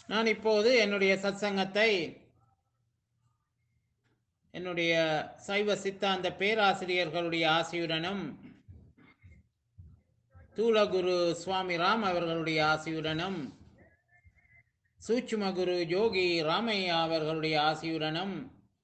நான் இப்போது என்னுடைய சத்சங்கத்தை என்னுடைய சைவ சித்தாந்த பேராசிரியர்களுடைய ஆசியுடனும் தூலகுரு சுவாமி ராம் அவர்களுடைய ஆசியுடனும் சூட்சுமகுரு யோகி ராமையா அவர்களுடைய ஆசியுடனும்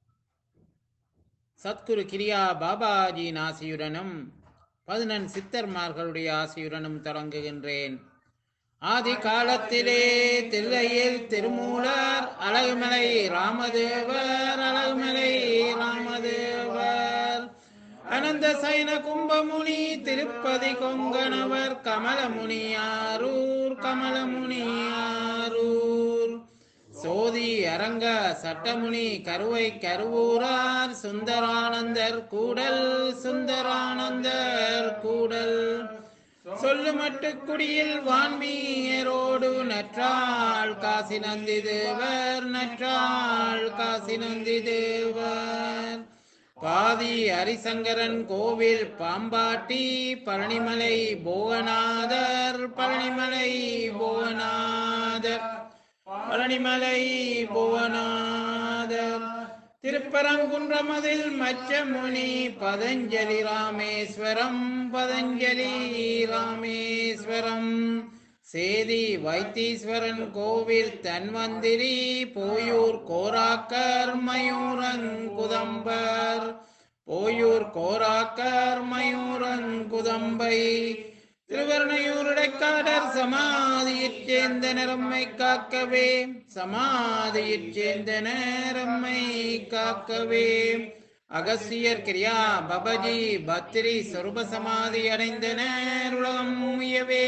சத்குரு கிரியா பாபாஜியின் ஆசியுடனும் பதினெண் சித்தர்மார்களுடைய ஆசியுடனும் தொடங்குகின்றேன் ஆதி காலத்திலே தில்லையில் திருமூலர் அழகுமலை ராமதேவர் அழகுமலை ராமதேவர் அனந்த சைன கும்பமுனி திருப்பதி கொங்கணவர் கமலமுனியாரூர் கமலமுனியாரூர் சோதி அரங்க சட்டமுனி கருவை கருவூரார் சுந்தரானந்தர் கூடல் சுந்தரானந்தர் கூடல் சொல்லுமட்டு குடியில் வான்மீயரோடு நற்றாள் காசி நந்தி தேவர் நற்றாள் காசி நந்தி தேவர் பாதி ஹரிசங்கரன் கோவில் பாம்பாட்டி பழனிமலை போகநாதர் பழனிமலை போகநாதர் பழனிமலை புவனாதர் திருப்பரங்குன்றமதில் மச்சமுனி பதஞ்சலி ராமேஸ்வரம் பதஞ்சலி ராமேஸ்வரம் சேதி வைத்தீஸ்வரன் கோவில் தன்வந்திரி போயூர் கோராக்கர் மயூரங்குதம்பர் போயூர் கோராக்கர் மயூரங்குதம்பை திருவர்ணையூருடைக்காடர் சமாதியிற் சேர்ந்த நிறம்மை காக்கவே சமாதியிற் சேர்ந்த நேரம்மை காக்கவே அகசியர் கிரியா பபஜி பத்ரி சொருப சமாதி அடைந்த நேருலகம் உயவே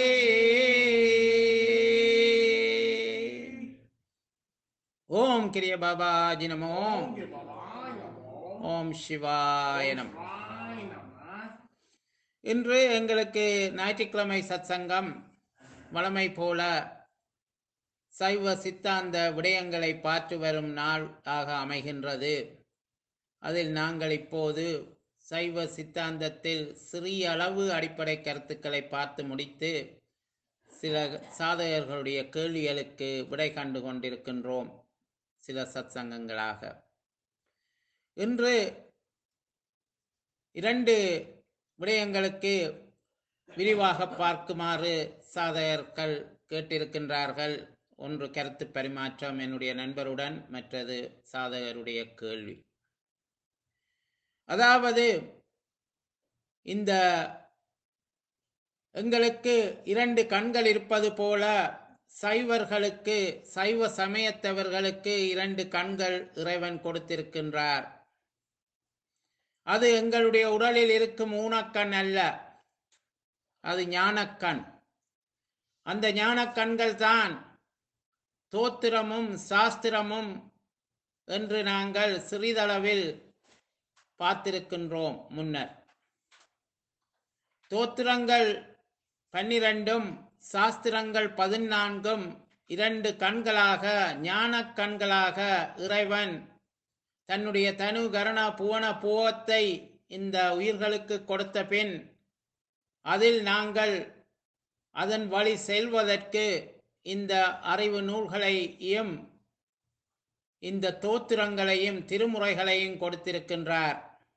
ஓம் கிரிய பாபாஜி நமோ ஓம் சிவாய நம இன்று எங்களுக்கு ஞாயிற்றுக்கிழமை சத்சங்கம் வளமை போல சைவ சித்தாந்த விடயங்களை பார்த்து வரும் நாள் ஆக அமைகின்றது அதில் நாங்கள் இப்போது சைவ சித்தாந்தத்தில் சிறிய அளவு அடிப்படை கருத்துக்களை பார்த்து முடித்து சில சாதகர்களுடைய கேள்விகளுக்கு விடை கண்டு கொண்டிருக்கின்றோம் சில சத்சங்கங்களாக இன்று இரண்டு விடயங்களுக்கு விரிவாக பார்க்குமாறு சாதகர்கள் கேட்டிருக்கின்றார்கள் ஒன்று கருத்து பரிமாற்றம் என்னுடைய நண்பருடன் மற்றது சாதகருடைய கேள்வி அதாவது இந்த எங்களுக்கு இரண்டு கண்கள் இருப்பது போல சைவர்களுக்கு சைவ சமயத்தவர்களுக்கு இரண்டு கண்கள் இறைவன் கொடுத்திருக்கின்றார் அது எங்களுடைய உடலில் இருக்கும் ஊனக்கண் அல்ல அது ஞானக்கண் அந்த ஞானக்கண்கள் தான் தோத்திரமும் சாஸ்திரமும் என்று நாங்கள் சிறிதளவில் பார்த்திருக்கின்றோம் முன்னர் தோத்திரங்கள் பன்னிரண்டும் சாஸ்திரங்கள் பதினான்கும் இரண்டு கண்களாக ஞான கண்களாக இறைவன் தன்னுடைய தனு கரண புவன பூவத்தை இந்த உயிர்களுக்கு கொடுத்த பின் அதில் நாங்கள் அதன் வழி செல்வதற்கு இந்த அறிவு நூல்களையும் இந்த தோத்திரங்களையும் திருமுறைகளையும் கொடுத்திருக்கின்றார்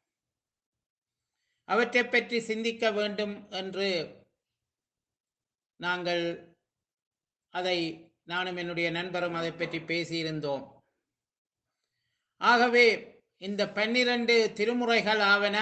அவற்றை பற்றி சிந்திக்க வேண்டும் என்று நாங்கள் அதை நானும் என்னுடைய நண்பரும் அதை பற்றி பேசியிருந்தோம் ஆகவே இந்த பன்னிரண்டு திருமுறைகள் ஆவன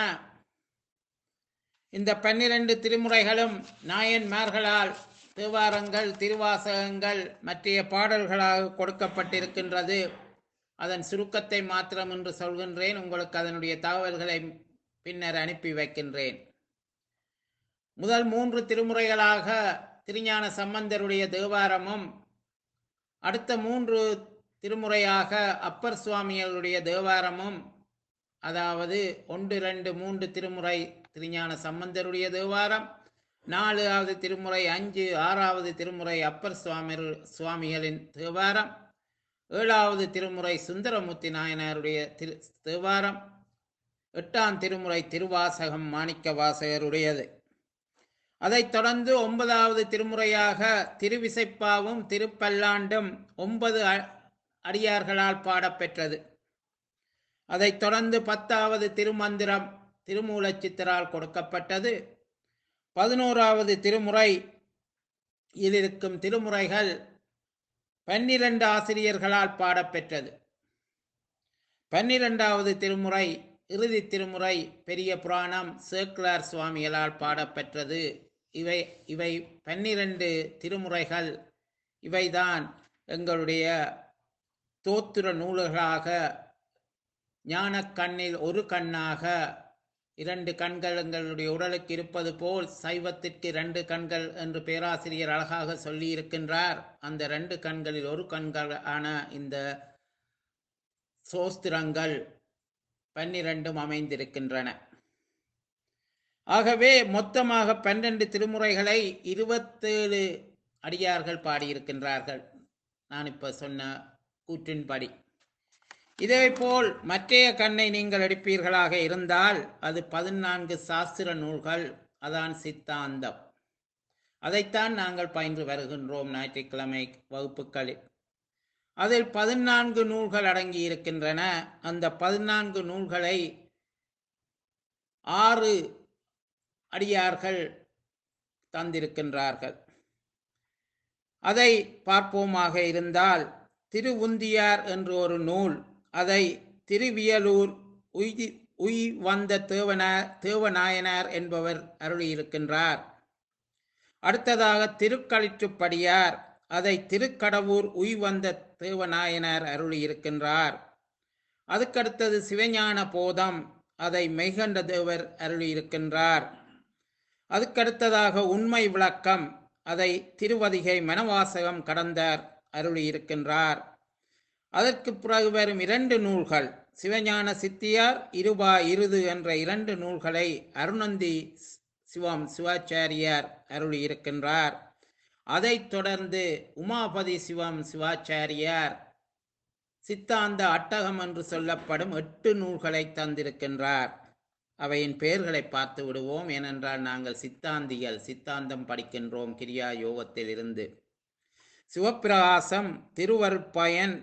இந்த பன்னிரண்டு திருமுறைகளும் நாயன்மார்களால் தேவாரங்கள் திருவாசகங்கள் மற்றைய பாடல்களாக கொடுக்கப்பட்டிருக்கின்றது அதன் சுருக்கத்தை மாத்திரம் என்று சொல்கின்றேன் உங்களுக்கு அதனுடைய தகவல்களை பின்னர் அனுப்பி வைக்கின்றேன் முதல் மூன்று திருமுறைகளாக திருஞான சம்பந்தருடைய தேவாரமும் அடுத்த மூன்று திருமுறையாக அப்பர் சுவாமிகளுடைய தேவாரமும் அதாவது ஒன்று ரெண்டு மூன்று திருமுறை திருஞான சம்பந்தருடைய தேவாரம் நாலாவது திருமுறை அஞ்சு ஆறாவது திருமுறை அப்பர் சுவாமி சுவாமிகளின் தேவாரம் ஏழாவது திருமுறை சுந்தரமூர்த்தி நாயனாருடைய திரு தேவாரம் எட்டாம் திருமுறை திருவாசகம் மாணிக்க வாசகருடையது அதைத் தொடர்ந்து ஒன்பதாவது திருமுறையாக திருவிசைப்பாவும் திருப்பல்லாண்டும் ஒன்பது அ- அடியார்களால் பாடப்பெற்றது அதைத் தொடர்ந்து பத்தாவது திருமந்திரம் திருமூலச்சித்தரால் கொடுக்கப்பட்டது பதினோராவது திருமுறை இதில் இருக்கும் திருமுறைகள் பன்னிரண்டு ஆசிரியர்களால் பாடப்பெற்றது பன்னிரண்டாவது திருமுறை இறுதி திருமுறை பெரிய புராணம் சேக்கிலார் சுவாமிகளால் பாடப்பெற்றது இவை இவை பன்னிரண்டு திருமுறைகள் இவைதான் எங்களுடைய தோத்திர நூல்களாக ஞானக் கண்ணில் ஒரு கண்ணாக இரண்டு கண்கள் எங்களுடைய உடலுக்கு இருப்பது போல் சைவத்திற்கு இரண்டு கண்கள் என்று பேராசிரியர் அழகாக சொல்லியிருக்கின்றார் அந்த ரெண்டு கண்களில் ஒரு கண்கள் ஆன இந்த சோஸ்திரங்கள் பன்னிரண்டும் அமைந்திருக்கின்றன ஆகவே மொத்தமாக பன்னெண்டு திருமுறைகளை இருபத்தேழு அடியார்கள் பாடியிருக்கின்றார்கள் நான் இப்ப சொன்ன கூற்றின்படி இதேபோல் மற்றைய கண்ணை நீங்கள் எடுப்பீர்களாக இருந்தால் அது பதினான்கு சாஸ்திர நூல்கள் அதான் சித்தாந்தம் அதைத்தான் நாங்கள் பயின்று வருகின்றோம் ஞாயிற்றுக்கிழமை வகுப்புகளில் அதில் பதினான்கு நூல்கள் அடங்கி இருக்கின்றன அந்த பதினான்கு நூல்களை ஆறு அடியார்கள் தந்திருக்கின்றார்கள் அதை பார்ப்போமாக இருந்தால் திருவுந்தியார் என்று ஒரு நூல் அதை திருவியலூர் உய்தி உய் வந்த தேவனார் தேவநாயனார் என்பவர் அருளியிருக்கின்றார் அடுத்ததாக திருக்களிற்றுப்படியார் அதை திருக்கடவூர் உய் வந்த தேவநாயனார் அருளியிருக்கின்றார் அதுக்கடுத்தது சிவஞான போதம் அதை மெய்கண்ட தேவர் அருளியிருக்கின்றார் அதுக்கடுத்ததாக உண்மை விளக்கம் அதை திருவதிகை மனவாசகம் கடந்தார் அருளியிருக்கின்றார் அதற்கு பிறகு வரும் இரண்டு நூல்கள் சிவஞான சித்தியார் இருபா இருது என்ற இரண்டு நூல்களை அருணந்தி சிவம் சிவாச்சாரியார் அருளியிருக்கின்றார் அதைத் தொடர்ந்து உமாபதி சிவம் சிவாச்சாரியார் சித்தாந்த அட்டகம் என்று சொல்லப்படும் எட்டு நூல்களை தந்திருக்கின்றார் அவையின் பெயர்களை பார்த்து விடுவோம் ஏனென்றால் நாங்கள் சித்தாந்திகள் சித்தாந்தம் படிக்கின்றோம் கிரியா யோகத்தில் இருந்து சிவப்பிரகாசம் திருவருட்பயன்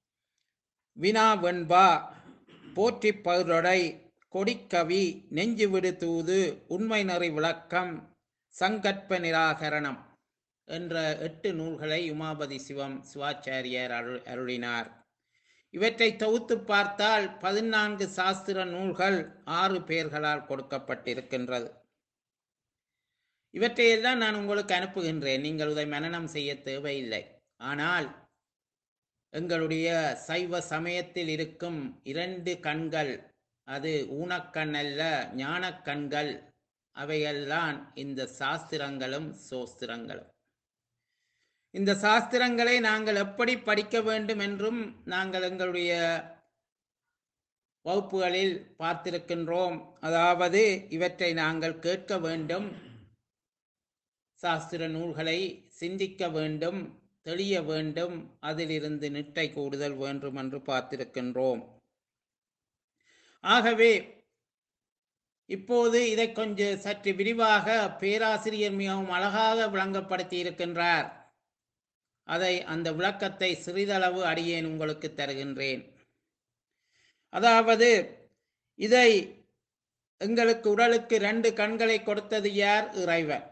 வினா வெண்பா போற்றி பருடை கொடிக்கவி நெஞ்சு விடு தூது உண்மை நெறி விளக்கம் சங்கற்ப நிராகரணம் என்ற எட்டு நூல்களை உமாபதி சிவம் சிவாச்சாரியார் அருள் அருளினார் இவற்றை தொகுத்து பார்த்தால் பதினான்கு சாஸ்திர நூல்கள் ஆறு பெயர்களால் கொடுக்கப்பட்டிருக்கின்றது இவற்றையெல்லாம் நான் உங்களுக்கு அனுப்புகின்றேன் நீங்கள் இதை மனனம் செய்ய தேவையில்லை ஆனால் எங்களுடைய சைவ சமயத்தில் இருக்கும் இரண்டு கண்கள் அது ஊனக்கண் அல்ல ஞானக் கண்கள் அவையெல்லாம் இந்த சாஸ்திரங்களும் சோஸ்திரங்களும் இந்த சாஸ்திரங்களை நாங்கள் எப்படி படிக்க வேண்டும் என்றும் நாங்கள் எங்களுடைய வகுப்புகளில் பார்த்திருக்கின்றோம் அதாவது இவற்றை நாங்கள் கேட்க வேண்டும் சாஸ்திர நூல்களை சிந்திக்க வேண்டும் தெளிய வேண்டும் அதிலிருந்து நிட்டை கூடுதல் வேண்டும் என்று பார்த்திருக்கின்றோம் ஆகவே இப்போது இதை கொஞ்சம் சற்று விரிவாக பேராசிரியர் மிகவும் அழகாக விளங்கப்படுத்தி இருக்கின்றார் அதை அந்த விளக்கத்தை சிறிதளவு அடியேன் உங்களுக்கு தருகின்றேன் அதாவது இதை எங்களுக்கு உடலுக்கு ரெண்டு கண்களை கொடுத்தது யார் இறைவன்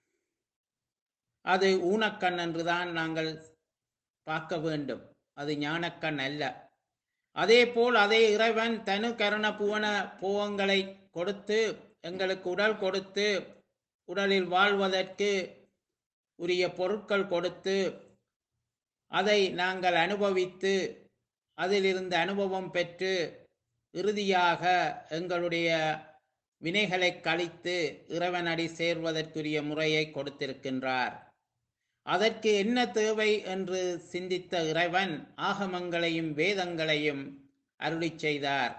அது ஊனக்கண் என்றுதான் நாங்கள் பார்க்க வேண்டும் அது ஞானக்கண் அல்ல அதே போல் அதே இறைவன் தனு கருண புவன பூவங்களை கொடுத்து எங்களுக்கு உடல் கொடுத்து உடலில் வாழ்வதற்கு உரிய பொருட்கள் கொடுத்து அதை நாங்கள் அனுபவித்து அதிலிருந்து அனுபவம் பெற்று இறுதியாக எங்களுடைய வினைகளை கழித்து இறைவனடி சேர்வதற்குரிய முறையை கொடுத்திருக்கின்றார் அதற்கு என்ன தேவை என்று சிந்தித்த இறைவன் ஆகமங்களையும் வேதங்களையும் அருளி செய்தார்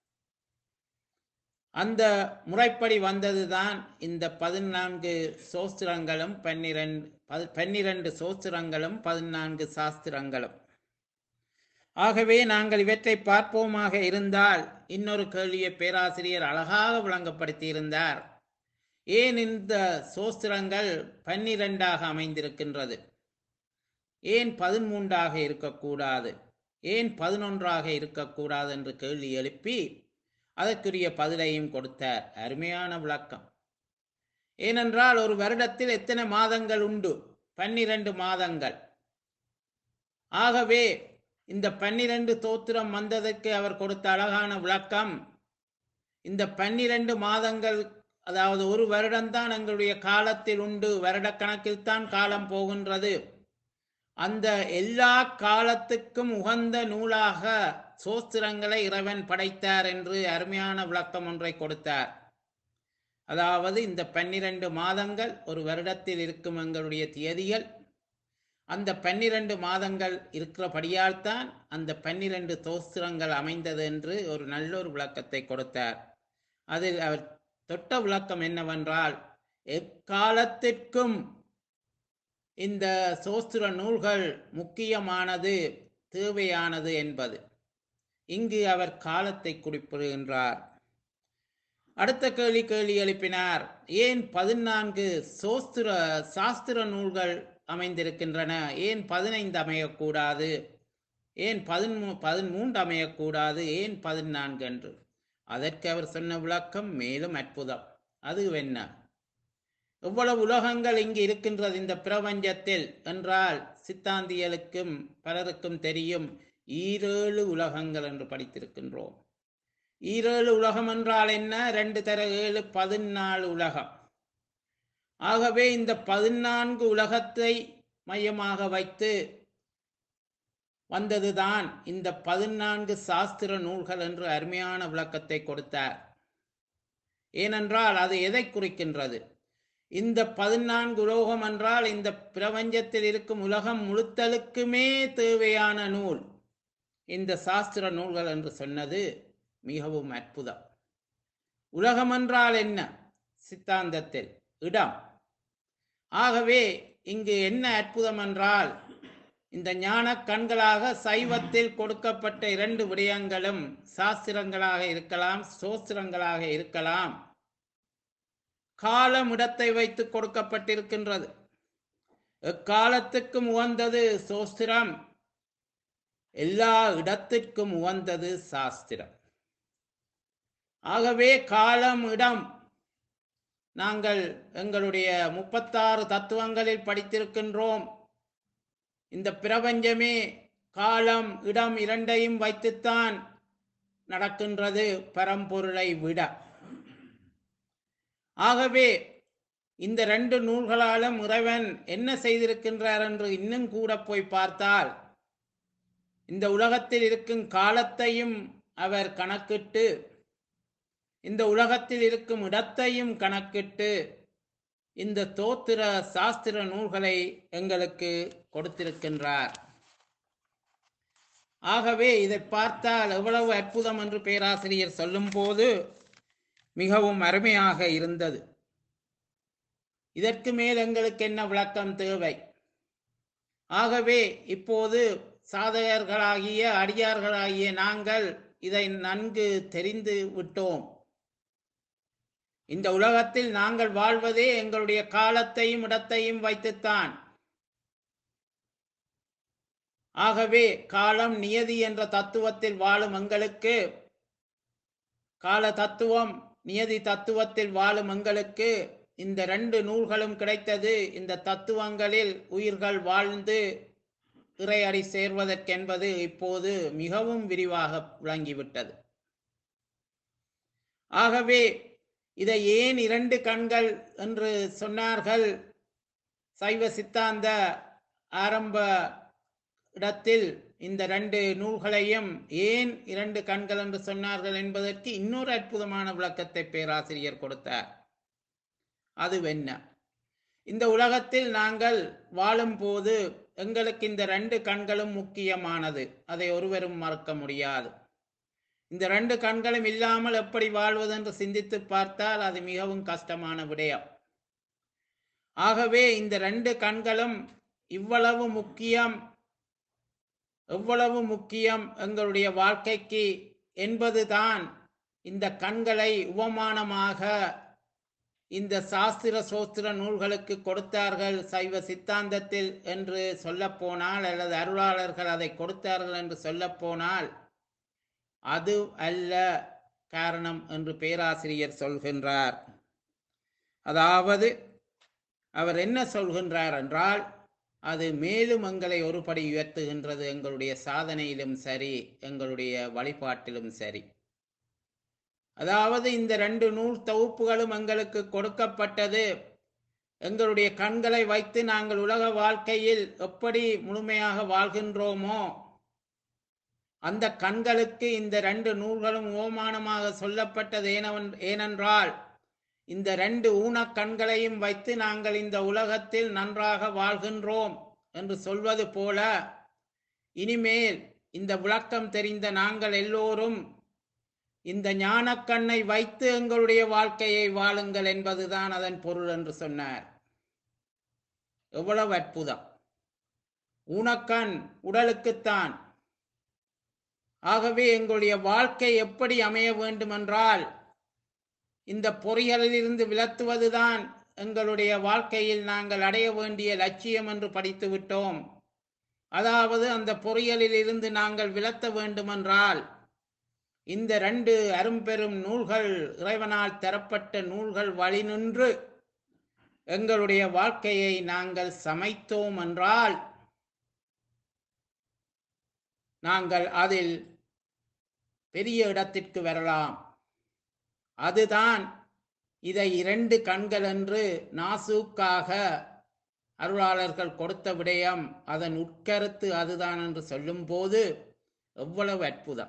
அந்த முறைப்படி வந்ததுதான் இந்த பதினான்கு சோஸ்திரங்களும் பன்னிரண்டு பன்னிரண்டு சோஸ்திரங்களும் பதினான்கு சாஸ்திரங்களும் ஆகவே நாங்கள் இவற்றை பார்ப்போமாக இருந்தால் இன்னொரு கேள்வியை பேராசிரியர் அழகாக விளங்கப்படுத்தி இருந்தார் ஏன் இந்த சோஸ்திரங்கள் பன்னிரண்டாக அமைந்திருக்கின்றது ஏன் பதிமூன்றாக இருக்கக்கூடாது ஏன் பதினொன்றாக இருக்கக்கூடாது என்று கேள்வி எழுப்பி அதற்குரிய பதிலையும் கொடுத்தார் அருமையான விளக்கம் ஏனென்றால் ஒரு வருடத்தில் எத்தனை மாதங்கள் உண்டு பன்னிரண்டு மாதங்கள் ஆகவே இந்த பன்னிரண்டு தோத்திரம் வந்ததற்கு அவர் கொடுத்த அழகான விளக்கம் இந்த பன்னிரண்டு மாதங்கள் அதாவது ஒரு வருடம்தான் எங்களுடைய காலத்தில் உண்டு வருடக்கணக்கில் தான் காலம் போகின்றது அந்த எல்லா காலத்துக்கும் உகந்த நூலாக சோஸ்திரங்களை இறைவன் படைத்தார் என்று அருமையான விளக்கம் ஒன்றை கொடுத்தார் அதாவது இந்த பன்னிரண்டு மாதங்கள் ஒரு வருடத்தில் இருக்கும் எங்களுடைய தேதிகள் அந்த பன்னிரண்டு மாதங்கள் இருக்கிறபடியால் தான் அந்த பன்னிரண்டு தோஸ்திரங்கள் அமைந்தது என்று ஒரு நல்ல ஒரு விளக்கத்தை கொடுத்தார் அதில் அவர் தொட்ட விளக்கம் என்னவென்றால் எக்காலத்திற்கும் இந்த சோஸ்திர நூல்கள் முக்கியமானது தேவையானது என்பது இங்கு அவர் காலத்தை குறிப்பிடுகின்றார் அடுத்த கேள்வி கேள்வி எழுப்பினார் ஏன் பதினான்கு சோஸ்திர சாஸ்திர நூல்கள் அமைந்திருக்கின்றன ஏன் பதினைந்து அமையக்கூடாது ஏன் பதிமூ பதிமூன்று அமையக்கூடாது ஏன் பதினான்கு என்று அதற்கு அவர் சொன்ன விளக்கம் மேலும் அற்புதம் அது என்ன எவ்வளவு உலகங்கள் இங்கு இருக்கின்றது இந்த பிரபஞ்சத்தில் என்றால் சித்தாந்தியலுக்கும் பலருக்கும் தெரியும் ஈரேழு உலகங்கள் என்று படித்திருக்கின்றோம் ஈரேழு உலகம் என்றால் என்ன ரெண்டு தர ஏழு பதினாலு உலகம் ஆகவே இந்த பதினான்கு உலகத்தை மையமாக வைத்து வந்ததுதான் இந்த பதினான்கு சாஸ்திர நூல்கள் என்று அருமையான விளக்கத்தை கொடுத்தார் ஏனென்றால் அது எதை குறிக்கின்றது இந்த பதினான்கு உலோகம் என்றால் இந்த பிரபஞ்சத்தில் இருக்கும் உலகம் முழுத்தலுக்குமே தேவையான நூல் இந்த சாஸ்திர நூல்கள் என்று சொன்னது மிகவும் அற்புதம் உலகம் என்றால் என்ன சித்தாந்தத்தில் இடம் ஆகவே இங்கு என்ன அற்புதம் என்றால் இந்த ஞான கண்களாக சைவத்தில் கொடுக்கப்பட்ட இரண்டு விடயங்களும் சாஸ்திரங்களாக இருக்கலாம் சோஸ்திரங்களாக இருக்கலாம் காலம் இடத்தை வைத்து கொடுக்கப்பட்டிருக்கின்றது எக்காலத்துக்கும் உகந்தது சோஸ்திரம் எல்லா இடத்திற்கும் உகந்தது சாஸ்திரம் ஆகவே காலம் இடம் நாங்கள் எங்களுடைய முப்பத்தாறு தத்துவங்களில் படித்திருக்கின்றோம் இந்த பிரபஞ்சமே காலம் இடம் இரண்டையும் வைத்துத்தான் நடக்கின்றது பரம்பொருளை விட ஆகவே இந்த ரெண்டு நூல்களாலும் இறைவன் என்ன செய்திருக்கின்றார் என்று இன்னும் கூட போய் பார்த்தால் இந்த உலகத்தில் இருக்கும் காலத்தையும் அவர் கணக்கிட்டு இந்த உலகத்தில் இருக்கும் இடத்தையும் கணக்கிட்டு இந்த தோத்திர சாஸ்திர நூல்களை எங்களுக்கு கொடுத்திருக்கின்றார் ஆகவே இதை பார்த்தால் எவ்வளவு அற்புதம் என்று பேராசிரியர் சொல்லும்போது மிகவும் அருமையாக இருந்தது இதற்கு மேல் எங்களுக்கு என்ன விளக்கம் தேவை ஆகவே இப்போது சாதகர்களாகிய அடியார்களாகிய நாங்கள் இதை நன்கு தெரிந்து விட்டோம் இந்த உலகத்தில் நாங்கள் வாழ்வதே எங்களுடைய காலத்தையும் இடத்தையும் வைத்துத்தான் ஆகவே காலம் நியதி என்ற தத்துவத்தில் வாழும் எங்களுக்கு கால தத்துவம் நியதி தத்துவத்தில் வாழும் எங்களுக்கு இந்த ரெண்டு நூல்களும் கிடைத்தது இந்த தத்துவங்களில் உயிர்கள் வாழ்ந்து இறையடி சேர்வதற்கென்பது இப்போது மிகவும் விரிவாக விளங்கிவிட்டது ஆகவே இதை ஏன் இரண்டு கண்கள் என்று சொன்னார்கள் சைவ சித்தாந்த ஆரம்ப இடத்தில் இந்த ரெண்டு நூல்களையும் ஏன் இரண்டு கண்கள் என்று சொன்னார்கள் என்பதற்கு இன்னொரு அற்புதமான விளக்கத்தை பேராசிரியர் கொடுத்தார் அது என்ன இந்த உலகத்தில் நாங்கள் வாழும்போது எங்களுக்கு இந்த ரெண்டு கண்களும் முக்கியமானது அதை ஒருவரும் மறக்க முடியாது இந்த ரெண்டு கண்களும் இல்லாமல் எப்படி வாழ்வது என்று சிந்தித்து பார்த்தால் அது மிகவும் கஷ்டமான விடயம் ஆகவே இந்த ரெண்டு கண்களும் இவ்வளவு முக்கியம் எவ்வளவு முக்கியம் எங்களுடைய வாழ்க்கைக்கு என்பதுதான் இந்த கண்களை உபமானமாக இந்த சாஸ்திர சோஸ்திர நூல்களுக்கு கொடுத்தார்கள் சைவ சித்தாந்தத்தில் என்று சொல்லப்போனால் அல்லது அருளாளர்கள் அதை கொடுத்தார்கள் என்று சொல்லப்போனால் அது அல்ல காரணம் என்று பேராசிரியர் சொல்கின்றார் அதாவது அவர் என்ன சொல்கின்றார் என்றால் அது மேலும் எங்களை ஒருபடி உயர்த்துகின்றது எங்களுடைய சாதனையிலும் சரி எங்களுடைய வழிபாட்டிலும் சரி அதாவது இந்த ரெண்டு நூல் தொகுப்புகளும் எங்களுக்கு கொடுக்கப்பட்டது எங்களுடைய கண்களை வைத்து நாங்கள் உலக வாழ்க்கையில் எப்படி முழுமையாக வாழ்கின்றோமோ அந்த கண்களுக்கு இந்த ரெண்டு நூல்களும் ஓமானமாக சொல்லப்பட்டது ஏனவன் ஏனென்றால் இந்த ரெண்டு ஊனக் கண்களையும் வைத்து நாங்கள் இந்த உலகத்தில் நன்றாக வாழ்கின்றோம் என்று சொல்வது போல இனிமேல் இந்த விளக்கம் தெரிந்த நாங்கள் எல்லோரும் இந்த ஞானக்கண்ணை வைத்து எங்களுடைய வாழ்க்கையை வாழுங்கள் என்பதுதான் அதன் பொருள் என்று சொன்னார் எவ்வளவு அற்புதம் ஊனக்கண் உடலுக்குத்தான் ஆகவே எங்களுடைய வாழ்க்கை எப்படி அமைய வேண்டுமென்றால் இந்த பொறிகளிலிருந்து விலத்துவதுதான் எங்களுடைய வாழ்க்கையில் நாங்கள் அடைய வேண்டிய லட்சியம் என்று படித்து விட்டோம் அதாவது அந்த பொறியலில் இருந்து நாங்கள் விலத்த வேண்டுமென்றால் இந்த ரெண்டு அரும்பெரும் நூல்கள் இறைவனால் தரப்பட்ட நூல்கள் வழி நின்று எங்களுடைய வாழ்க்கையை நாங்கள் சமைத்தோம் என்றால் நாங்கள் அதில் பெரிய இடத்திற்கு வரலாம் அதுதான் இதை இரண்டு கண்கள் என்று நாசூக்காக அருளாளர்கள் கொடுத்த விடயம் அதன் உட்கருத்து அதுதான் என்று சொல்லும்போது எவ்வளவு அற்புதம்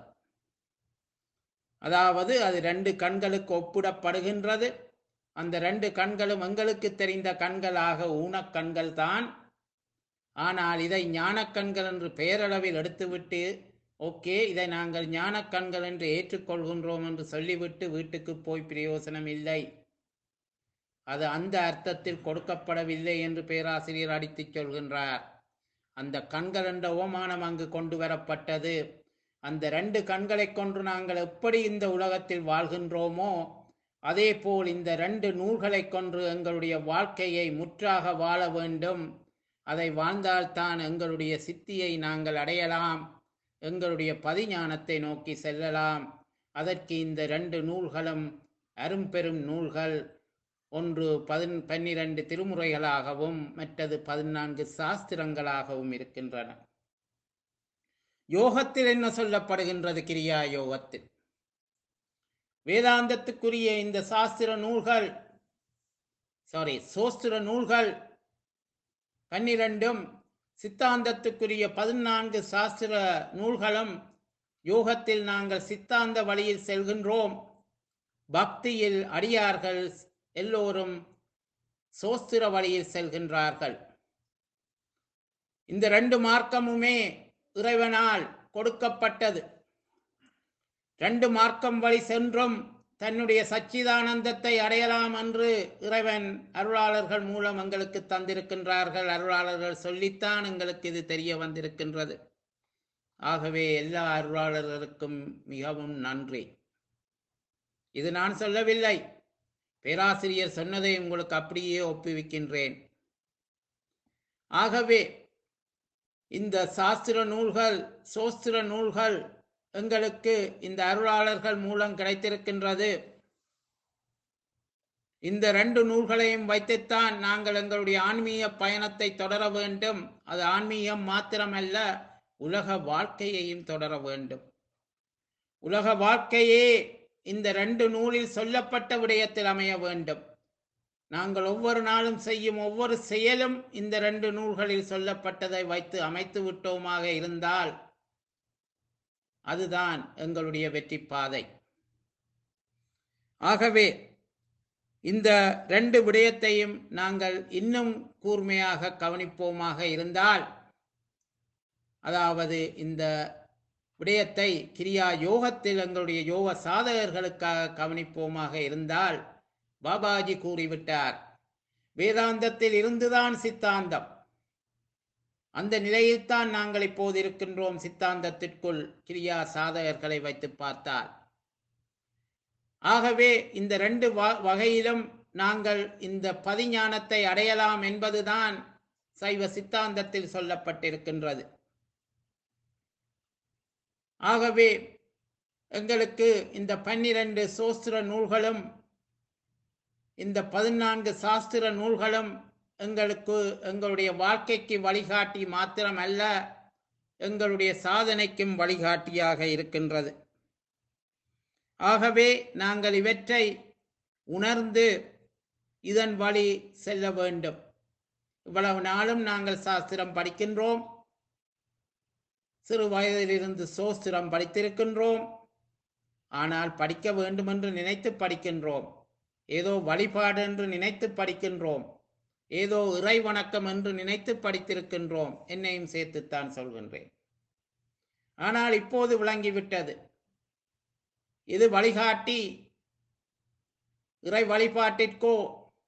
அதாவது அது ரெண்டு கண்களுக்கு ஒப்பிடப்படுகின்றது அந்த ரெண்டு கண்களும் எங்களுக்கு தெரிந்த கண்களாக ஊனக்கண்கள் தான் ஆனால் இதை ஞானக்கண்கள் என்று பெயரளவில் எடுத்துவிட்டு ஓகே இதை நாங்கள் ஞானக்கண்கள் என்று ஏற்றுக்கொள்கின்றோம் என்று சொல்லிவிட்டு வீட்டுக்கு போய் பிரயோசனம் இல்லை அது அந்த அர்த்தத்தில் கொடுக்கப்படவில்லை என்று பேராசிரியர் அடித்துச் சொல்கின்றார் அந்த கண்கள் என்ற ஓமானம் அங்கு கொண்டு வரப்பட்டது அந்த ரெண்டு கண்களை கொண்டு நாங்கள் எப்படி இந்த உலகத்தில் வாழ்கின்றோமோ அதே போல் இந்த ரெண்டு நூல்களை கொண்டு எங்களுடைய வாழ்க்கையை முற்றாக வாழ வேண்டும் அதை வாழ்ந்தால்தான் எங்களுடைய சித்தியை நாங்கள் அடையலாம் எங்களுடைய பதிஞானத்தை நோக்கி செல்லலாம் அதற்கு இந்த ரெண்டு நூல்களும் அரும்பெரும் நூல்கள் ஒன்று பதின் பன்னிரண்டு திருமுறைகளாகவும் மற்றது பதினான்கு சாஸ்திரங்களாகவும் இருக்கின்றன யோகத்தில் என்ன சொல்லப்படுகின்றது கிரியா யோகத்தில் வேதாந்தத்துக்குரிய இந்த சாஸ்திர நூல்கள் சாரி சோஸ்திர நூல்கள் பன்னிரண்டும் சித்தாந்தத்துக்குரிய பதினான்கு சாஸ்திர நூல்களும் யோகத்தில் நாங்கள் சித்தாந்த வழியில் செல்கின்றோம் பக்தியில் அடியார்கள் எல்லோரும் சோஸ்திர வழியில் செல்கின்றார்கள் இந்த ரெண்டு மார்க்கமுமே இறைவனால் கொடுக்கப்பட்டது ரெண்டு மார்க்கம் வழி சென்றும் தன்னுடைய சச்சிதானந்தத்தை அடையலாம் என்று இறைவன் அருளாளர்கள் மூலம் எங்களுக்கு தந்திருக்கின்றார்கள் அருளாளர்கள் சொல்லித்தான் எங்களுக்கு இது தெரிய வந்திருக்கின்றது ஆகவே எல்லா அருளாளர்களுக்கும் மிகவும் நன்றி இது நான் சொல்லவில்லை பேராசிரியர் சொன்னதை உங்களுக்கு அப்படியே ஒப்புவிக்கின்றேன் ஆகவே இந்த சாஸ்திர நூல்கள் சோஸ்திர நூல்கள் எங்களுக்கு இந்த அருளாளர்கள் மூலம் கிடைத்திருக்கின்றது இந்த ரெண்டு நூல்களையும் வைத்துத்தான் நாங்கள் எங்களுடைய ஆன்மீக பயணத்தை தொடர வேண்டும் அது ஆன்மீகம் மாத்திரமல்ல உலக வாழ்க்கையையும் தொடர வேண்டும் உலக வாழ்க்கையே இந்த ரெண்டு நூலில் சொல்லப்பட்ட விடயத்தில் அமைய வேண்டும் நாங்கள் ஒவ்வொரு நாளும் செய்யும் ஒவ்வொரு செயலும் இந்த ரெண்டு நூல்களில் சொல்லப்பட்டதை வைத்து அமைத்து விட்டோமாக இருந்தால் அதுதான் எங்களுடைய வெற்றி பாதை ஆகவே இந்த ரெண்டு விடயத்தையும் நாங்கள் இன்னும் கூர்மையாக கவனிப்போமாக இருந்தால் அதாவது இந்த விடயத்தை கிரியா யோகத்தில் எங்களுடைய யோக சாதகர்களுக்காக கவனிப்போமாக இருந்தால் பாபாஜி கூறிவிட்டார் வேதாந்தத்தில் இருந்துதான் சித்தாந்தம் அந்த நிலையில்தான் நாங்கள் இப்போது இருக்கின்றோம் சித்தாந்தத்திற்குள் கிரியா சாதகர்களை வைத்து பார்த்தால் ஆகவே இந்த ரெண்டு வகையிலும் நாங்கள் இந்த பதிஞானத்தை அடையலாம் என்பதுதான் சைவ சித்தாந்தத்தில் சொல்லப்பட்டிருக்கின்றது ஆகவே எங்களுக்கு இந்த பன்னிரண்டு சோஸ்திர நூல்களும் இந்த பதினான்கு சாஸ்திர நூல்களும் எங்களுக்கு எங்களுடைய வாழ்க்கைக்கு வழிகாட்டி மாத்திரம் அல்ல எங்களுடைய சாதனைக்கும் வழிகாட்டியாக இருக்கின்றது ஆகவே நாங்கள் இவற்றை உணர்ந்து இதன் வழி செல்ல வேண்டும் இவ்வளவு நாளும் நாங்கள் சாஸ்திரம் படிக்கின்றோம் சிறு வயதிலிருந்து சோஸ்திரம் படித்திருக்கின்றோம் ஆனால் படிக்க வேண்டும் என்று நினைத்து படிக்கின்றோம் ஏதோ வழிபாடு என்று நினைத்து படிக்கின்றோம் ஏதோ இறை வணக்கம் என்று நினைத்து படித்திருக்கின்றோம் என்னையும் சேர்த்துத்தான் சொல்கின்றேன் ஆனால் இப்போது விளங்கிவிட்டது இது வழிகாட்டி இறை வழிபாட்டிற்கோ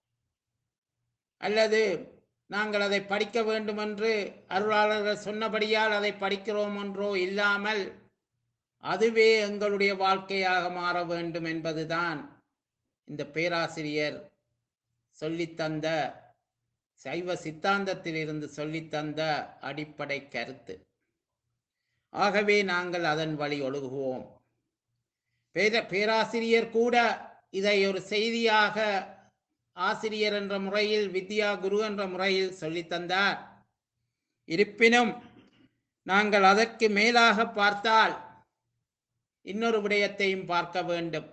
அல்லது நாங்கள் அதை படிக்க வேண்டும் என்று அருளாளர்கள் சொன்னபடியால் அதை படிக்கிறோம் என்றோ இல்லாமல் அதுவே எங்களுடைய வாழ்க்கையாக மாற வேண்டும் என்பதுதான் இந்த பேராசிரியர் சொல்லித்தந்த சைவ சித்தாந்தத்திலிருந்து சொல்லித்தந்த அடிப்படை கருத்து ஆகவே நாங்கள் அதன் வழி ஒழுகுவோம் பேர பேராசிரியர் கூட இதை ஒரு செய்தியாக ஆசிரியர் என்ற முறையில் வித்யா குரு என்ற முறையில் சொல்லித்தந்தார் இருப்பினும் நாங்கள் அதற்கு மேலாக பார்த்தால் இன்னொரு விடயத்தையும் பார்க்க வேண்டும்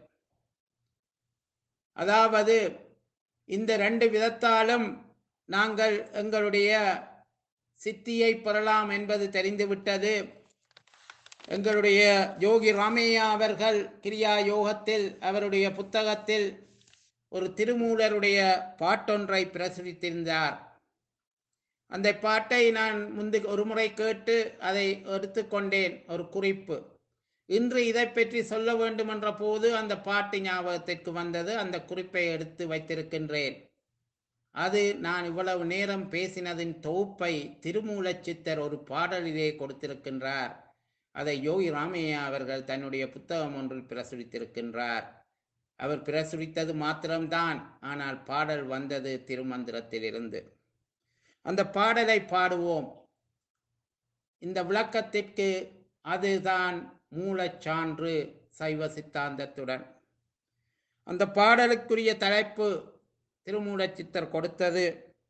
அதாவது இந்த ரெண்டு விதத்தாலும் நாங்கள் எங்களுடைய சித்தியை பெறலாம் என்பது தெரிந்துவிட்டது எங்களுடைய யோகி ராமையா அவர்கள் கிரியா யோகத்தில் அவருடைய புத்தகத்தில் ஒரு திருமூலருடைய பாட்டொன்றை பிரசுரித்திருந்தார் அந்த பாட்டை நான் முந்து ஒரு முறை கேட்டு அதை எடுத்துக்கொண்டேன் ஒரு குறிப்பு இன்று இதை பற்றி சொல்ல வேண்டும் என்ற போது அந்த பாட்டு ஞாபகத்திற்கு வந்தது அந்த குறிப்பை எடுத்து வைத்திருக்கின்றேன் அது நான் இவ்வளவு நேரம் பேசினதின் தொகுப்பை திருமூலச் சித்தர் ஒரு பாடலிலே கொடுத்திருக்கின்றார் அதை யோகி ராமையா அவர்கள் தன்னுடைய புத்தகம் ஒன்றில் பிரசுரித்திருக்கின்றார் அவர் பிரசுரித்தது மாத்திரம்தான் ஆனால் பாடல் வந்தது திருமந்திரத்திலிருந்து அந்த பாடலை பாடுவோம் இந்த விளக்கத்திற்கு அதுதான் மூலச்சான்று சைவ சித்தாந்தத்துடன் அந்த பாடலுக்குரிய தலைப்பு திருமூலச் சித்தர் கொடுத்தது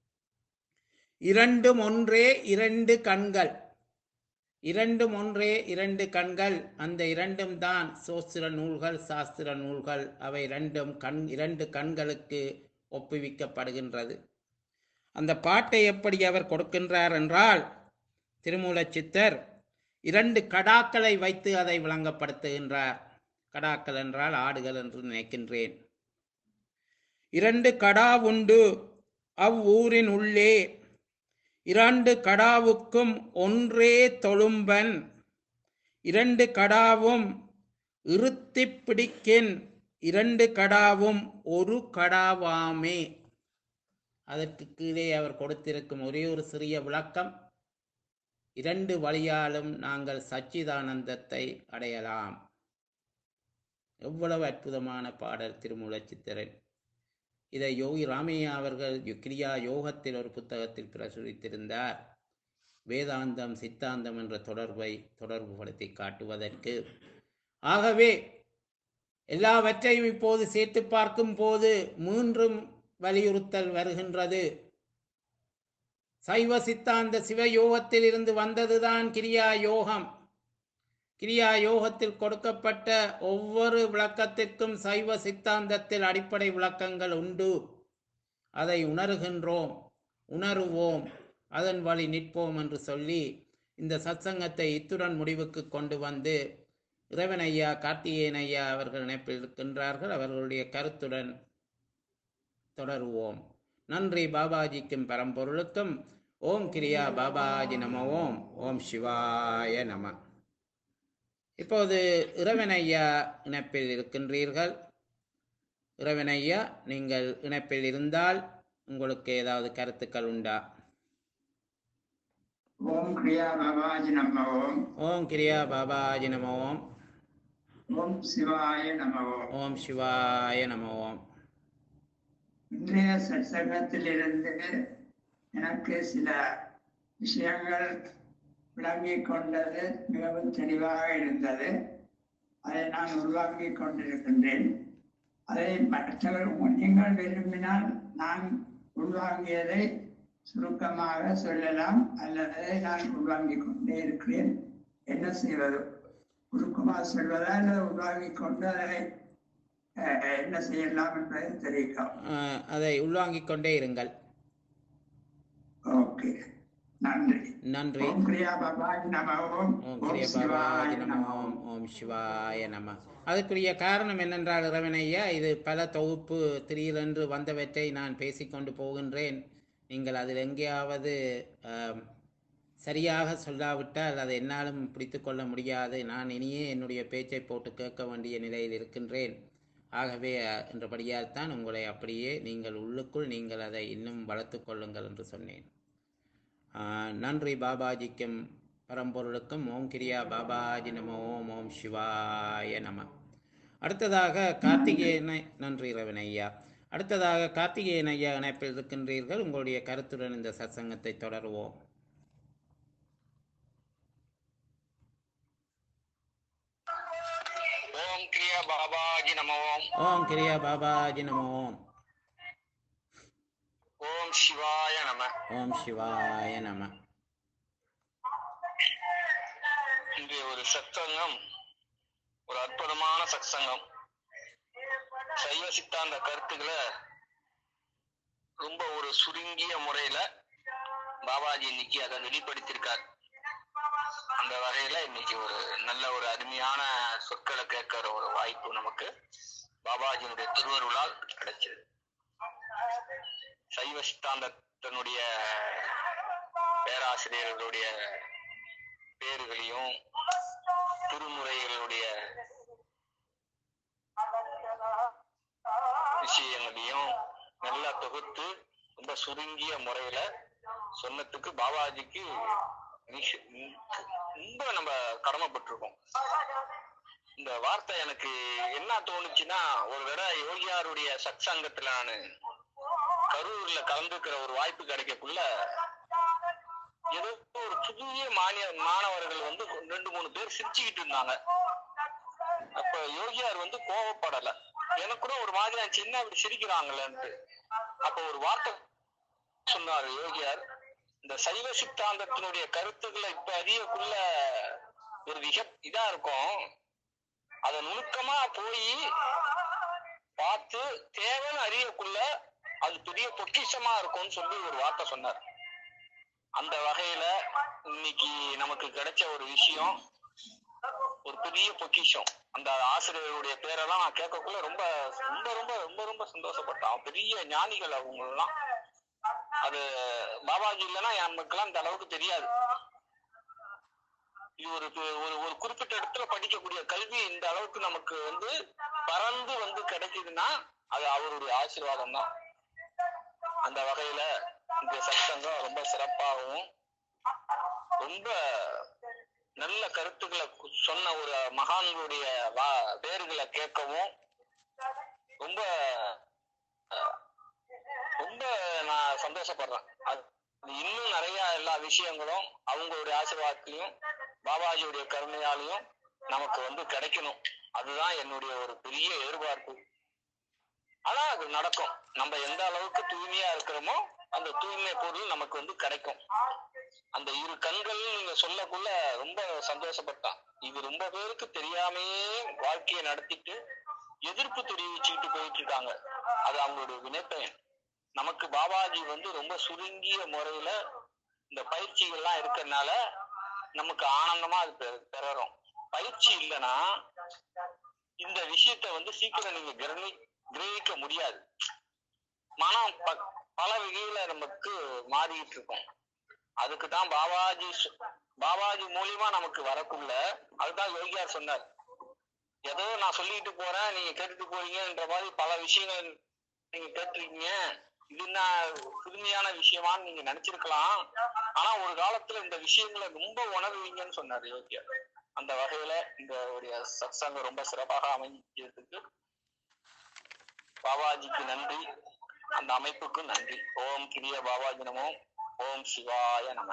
இரண்டும் ஒன்றே இரண்டு கண்கள் இரண்டும் ஒன்றே இரண்டு கண்கள் அந்த இரண்டும் தான் சோஸ்திர நூல்கள் சாஸ்திர நூல்கள் அவை இரண்டும் கண் இரண்டு கண்களுக்கு ஒப்புவிக்கப்படுகின்றது அந்த பாட்டை எப்படி அவர் கொடுக்கின்றார் என்றால் திருமூலச் சித்தர் இரண்டு கடாக்களை வைத்து அதை விளங்கப்படுத்துகின்றார் கடாக்கள் என்றால் ஆடுகள் என்று நினைக்கின்றேன் இரண்டு கடா உண்டு அவ்வூரின் உள்ளே இரண்டு கடாவுக்கும் ஒன்றே தொழும்பன் இரண்டு கடாவும் இருத்திப் பிடிக்கின் இரண்டு கடாவும் ஒரு கடாவாமே அதற்கு கீழே அவர் கொடுத்திருக்கும் ஒரே ஒரு சிறிய விளக்கம் இரண்டு வழியாலும் நாங்கள் சச்சிதானந்தத்தை அடையலாம் எவ்வளவு அற்புதமான பாடல் திருமூலச் சித்திரன் இதை யோகி ராமையா அவர்கள் கிரியா யோகத்தில் ஒரு புத்தகத்தில் பிரசுரித்திருந்தார் வேதாந்தம் சித்தாந்தம் என்ற தொடர்பை தொடர்புபடுத்தி காட்டுவதற்கு ஆகவே எல்லாவற்றையும் இப்போது சேர்த்து பார்க்கும் போது மீண்டும் வலியுறுத்தல் வருகின்றது சைவ சித்தாந்த சிவயோகத்தில் இருந்து வந்ததுதான் கிரியா யோகம் கிரியா யோகத்தில் கொடுக்கப்பட்ட ஒவ்வொரு விளக்கத்திற்கும் சைவ சித்தாந்தத்தில் அடிப்படை விளக்கங்கள் உண்டு அதை உணர்கின்றோம் உணருவோம் அதன் வழி நிற்போம் என்று சொல்லி இந்த சத்சங்கத்தை இத்துடன் முடிவுக்கு கொண்டு வந்து இறைவன் ஐயா கார்த்திகேயன் ஐயா அவர்கள் இணைப்பில் இருக்கின்றார்கள் அவர்களுடைய கருத்துடன் தொடருவோம் நன்றி பாபாஜிக்கும் பரம்பொருளுக்கும் ஓம் கிரியா பாபாஜி நம ஓம் ஓம் சிவாய நம இப்போது இறைவன் ஐயா இணைப்பில் இருக்கின்றீர்கள் இறைவன் ஐயா நீங்கள் இணைப்பில் இருந்தால் உங்களுக்கு ஏதாவது கருத்துக்கள் உண்டா ஓம் கிரியா பாபாஜி நம ஓம் ஓம் கிரியா பாபாஜி நம ஓம் ஓம் சிவாய நம ஓம் ஓம் சிவாய நம ஓம் இன்றைய சத்சங்கத்திலிருந்து எனக்கு சில விஷயங்கள் விளங்கிக் கொண்டது மிகவும் தெளிவாக இருந்தது அதை நான் உருவாக்கிக் கொண்டிருக்கின்றேன் அதை மற்றவர் நீங்கள் விரும்பினால் நான் உள்வாங்கியதை சுருக்கமாக சொல்லலாம் அல்லது நான் உள்வாங்கிக் கொண்டே இருக்கிறேன் என்ன செய்வது சுருக்கமாக சொல்வதா அல்லது உள்வாங்கிக் கொண்டு அதை அஹ், என்ன செய்யலாம் என்பதை தெரிவிக்கலாம் அஹ், அதை உள்வாங்கிக் கொண்டே இருங்கள் ஓகே நன்றி நன்றி ஓம் கிரியா பாபாய் நம ஓம் ஓம் ஓம் கிரிய சிவாய பாபாஜி நம நம ஓம் ஓம் சிவாய நம அதுக்குரிய காரணம் என்னென்றால் இறைவனையா இது பல தொகுப்பு திடீரென்று வந்தவற்றை நான் பேசிக்கொண்டு போகின்றேன் நீங்கள் அதில் எங்கேயாவது ஆம், சரியாக சொல்லாவிட்டால் அதை என்னாலும் பிடித்து கொள்ள முடியாது நான் இனியே என்னுடைய பேச்சை போட்டு கேட்க வேண்டிய நிலையில் இருக்கின்றேன் ஆகவே அஹ், என்றபடியால் தான் உங்களை அப்படியே நீங்கள் உள்ளுக்குள் நீங்கள் அதை இன்னும் வளர்த்து கொள்ளுங்கள் என்று சொன்னேன் ஆஹ் நன்றி பாபாஜிக்கும் பரம்பொருளுக்கும் ஓம் கிரியா பாபாஜி நம ஓம் ஓம் சிவாய நம அடுத்ததாக கார்த்திகேயனை நன்றி ரவன் ஐயா அடுத்ததாக கார்த்திகேயன் ஐயா இணைப்பில் இருக்கின்றீர்கள் உங்களுடைய கருத்துடன் இந்த சத்சங்கத்தை தொடருவோம் ஓம் கிரியா பாபாஜி நம ஓம் ஓம் கிரியா பாபாஜி நம ஓம் ஓம் சிவாய நம ஓம் சிவாய நம இன்றைய ஒரு சத்சங்கம் ஒரு அற்புதமான சத்சங்கம் சைவ சித்தாந்த கருத்துக்களை ரொம்ப ஒரு சுருங்கிய முறையில பாபாஜி இன்னைக்கு அதை வெளிப்படுத்தியிருக்கார் அந்த வகையில இன்னைக்கு ஒரு நல்ல ஒரு அருமையான சொற்களை கேட்கிற ஒரு வாய்ப்பு நமக்கு பாபாஜியினுடைய திருவருளால் கிடைச்சது சைவ சித்தாந்தத்தினுடைய பேராசிரியர்களுடைய பேர்களையும் திருமுறைகளுடைய விஷயங்களையும் நல்லா தொகுத்து ரொம்ப சுருங்கிய முறையில சொன்னதுக்கு பாபாஜிக்கு மிக- ரொம்ப நம்ம கடமைப்பட்டிருக்கோம் இந்த வார்த்தை எனக்கு என்ன தோணுச்சுன்னா ஒரு தடவை யோகியாருடைய சத்சங்கத்துல நானு கரூர்ல கலந்துக்கிற ஒரு வாய்ப்பு கிடைக்கக்குள்ள ஏதோ ஒரு புதிய மானிய மாணவர்கள் வந்து ரெண்டு மூணு பேர் சிரிச்சுக்கிட்டு இருந்தாங்க அப்ப யோகியார் வந்து கோவப்படல எனக்கு கூட ஒரு மாதிரி ஆச்சு என்ன அப்படி சிரிக்கிறாங்களேன்ட்டு அப்ப ஒரு வார்த்தை சொன்னாரு யோகியார் இந்த சைவ சித்தாந்தத்தினுடைய கருத்துக்களை இப்ப அறியக்குள்ள ஒரு மிக இதா இருக்கும் அத நுணுக்கமா போய் பார்த்து தேவைன்னு அறியக்குள்ள அது பெரிய பொக்கிஷமா இருக்கும்னு சொல்லி ஒரு வார்த்தை சொன்னார் அந்த வகையில இன்னைக்கு நமக்கு கிடைச்ச ஒரு விஷயம் ஒரு பெரிய பொக்கிஷம் அந்த ஆசிரியர்களுடைய பேரெல்லாம் நான் கேட்கக்குள்ள ரொம்ப ரொம்ப ரொம்ப ரொம்ப ரொம்ப சந்தோஷப்பட்டேன் பெரிய ஞானிகள் அவங்க எல்லாம் அது பாபாஜி இல்லைன்னா நமக்கெல்லாம் இந்த அளவுக்கு தெரியாது இது ஒரு ஒரு ஒரு குறிப்பிட்ட இடத்துல படிக்கக்கூடிய கல்வி இந்த அளவுக்கு நமக்கு வந்து பறந்து வந்து கிடைக்குதுன்னா அது அவருடைய ஆசீர்வாதம் தான் அந்த வகையில இந்த சத்சங்கம் ரொம்ப சிறப்பாகவும் ரொம்ப நல்ல கருத்துக்களை கு- சொன்ன ஒரு மகான்களுடைய வா- பேர்களை கேட்கவும் ரொம்ப அஹ், ரொம்ப நான் சந்தோஷப்படுறேன் அது இன்னும் நிறைய எல்லா விஷயங்களும் அவங்களுடைய ஆசீர்வாதத்திலையும் பாபாஜியுடைய கருணையாலையும் நமக்கு வந்து கிடைக்கணும் அதுதான் என்னுடைய ஒரு பெரிய எதிர்பார்ப்பு ஆனா அது நடக்கும் நம்ம எந்த அளவுக்கு தூய்மையா இருக்கிறோமோ அந்த தூய்மை பொருள் நமக்கு வந்து கிடைக்கும் அந்த இரு கண்கள் நீங்க சொல்லக்குள்ள ரொம்ப சந்தோஷப்பட்டான் இது ரொம்ப பேருக்கு தெரியாமையே வாழ்க்கையை நடத்திட்டு எதிர்ப்பு தெரிவிச்சுக்கிட்டு போயிட்டு இருக்காங்க அது அவங்களுடைய வினைப்பயன் நமக்கு பாபாஜி வந்து ரொம்ப சுருங்கிய முறையில இந்த பயிற்சிகள்லாம் இருக்கறனால நமக்கு ஆனந்தமா அது பெ- பெறறோம் பயிற்சி இல்லைன்னா இந்த விஷயத்த வந்து சீக்கிரம் நீங்க கிரணி கிரகிக்க முடியாது மனம் ப- பல வகையில நமக்கு மாறிட்டு இருக்கும் அதுக்கு தான் பாபாஜி சொ- பாபாஜி மூலியமா நமக்கு வரக்குள்ள அதுதான் யோகியார் சொன்னார் ஏதோ நான் சொல்லிட்டு போறேன் நீங்க கேட்டுட்டு போறீங்கன்ற மாதிரி பல விஷயங்கள் நீங்க கேட்டிருக்கீங்க இது என்ன புதுமையான விஷயமான்னு நீங்க நினைச்சிருக்கலாம் ஆனா ஒரு காலத்துல இந்த விஷயங்களை ரொம்ப உணர்வீங்கன்னு சொன்னார் யோகியார் அந்த வகையில இந்த உடைய சத்சங்கம் ரொம்ப சிறப்பாக அமைஞ்சதுக்கு பாபாஜிக்கு நன்றி அந்த அமைப்புக்கு நன்றி ஓம் கிரிய பாபாஜி நமோ ஓம் சிவாய நம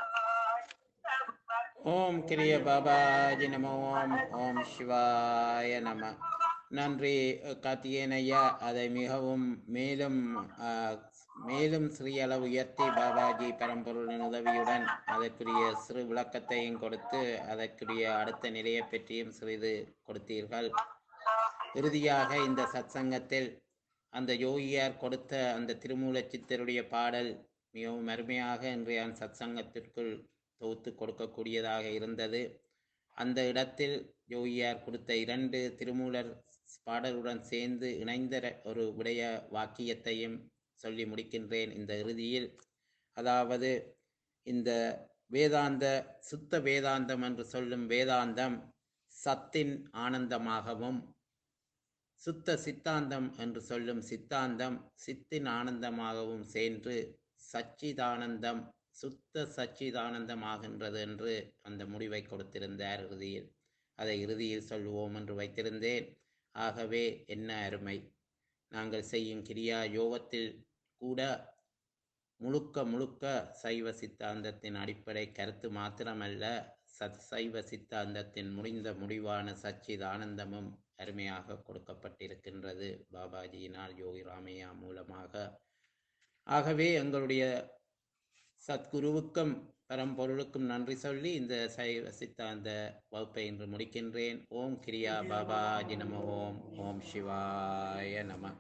ஓம் கிரிய பாபாஜி நம ஓம் ஓம் சிவாய நம நன்றி கார்த்திகேயன் ஐயா அதை மிகவும் மேலும் ஆஹ், மேலும் சிறிய அளவு உயர்த்தி பாபாஜி பரம்பொருளின் உதவியுடன் அதற்குரிய சிறு விளக்கத்தையும் கொடுத்து அதற்குரிய அடுத்த நிலையை பற்றியும் சிறிது கொடுத்தீர்கள் இறுதியாக இந்த சத்சங்கத்தில் அந்த யோகியார் கொடுத்த அந்த திருமூலச் சித்தருடைய பாடல் மிகவும் அருமையாக இன்றைய சத்சங்கத்திற்குள் தொகுத்து கொடுக்கக்கூடியதாக இருந்தது அந்த இடத்தில் யோகியார் கொடுத்த இரண்டு திருமூலர் பாடலுடன் சேர்ந்து இணைந்த ர- ஒரு விடய வாக்கியத்தையும் சொல்லி முடிக்கின்றேன் இந்த இறுதியில் அதாவது இந்த வேதாந்த சுத்த வேதாந்தம் என்று சொல்லும் வேதாந்தம் சத்தின் ஆனந்தமாகவும் சுத்த சித்தாந்தம் என்று சொல்லும் சித்தாந்தம் சித்தின் ஆனந்தமாகவும் சேர்ந்து சச்சிதானந்தம் சுத்த சச்சிதானந்தமாகின்றது என்று அந்த முடிவை கொடுத்திருந்தார் இறுதியில் அதை இறுதியில் சொல்லுவோம் என்று வைத்திருந்தேன் ஆகவே என்ன அருமை நாங்கள் செய்யும் கிரியா யோகத்தில் கூட முழுக்க முழுக்க சைவ சித்தாந்தத்தின் அடிப்படை கருத்து மாத்திரமல்ல சத் சைவ சித்தாந்தத்தின் முடிந்த முடிவான சச்சிதானந்தமும் அருமையாக கொடுக்கப்பட்டிருக்கின்றது பாபாஜியினால் யோகி ராமையா மூலமாக ஆகவே எங்களுடைய சத்குருவுக்கும் பரம்பொருளுக்கும் நன்றி சொல்லி இந்த சைவ சித்தாந்த வகுப்பை இன்று முடிக்கின்றேன் ஓம் கிரியா பாபாஜி நம ஓம் ஓம் சிவாய நம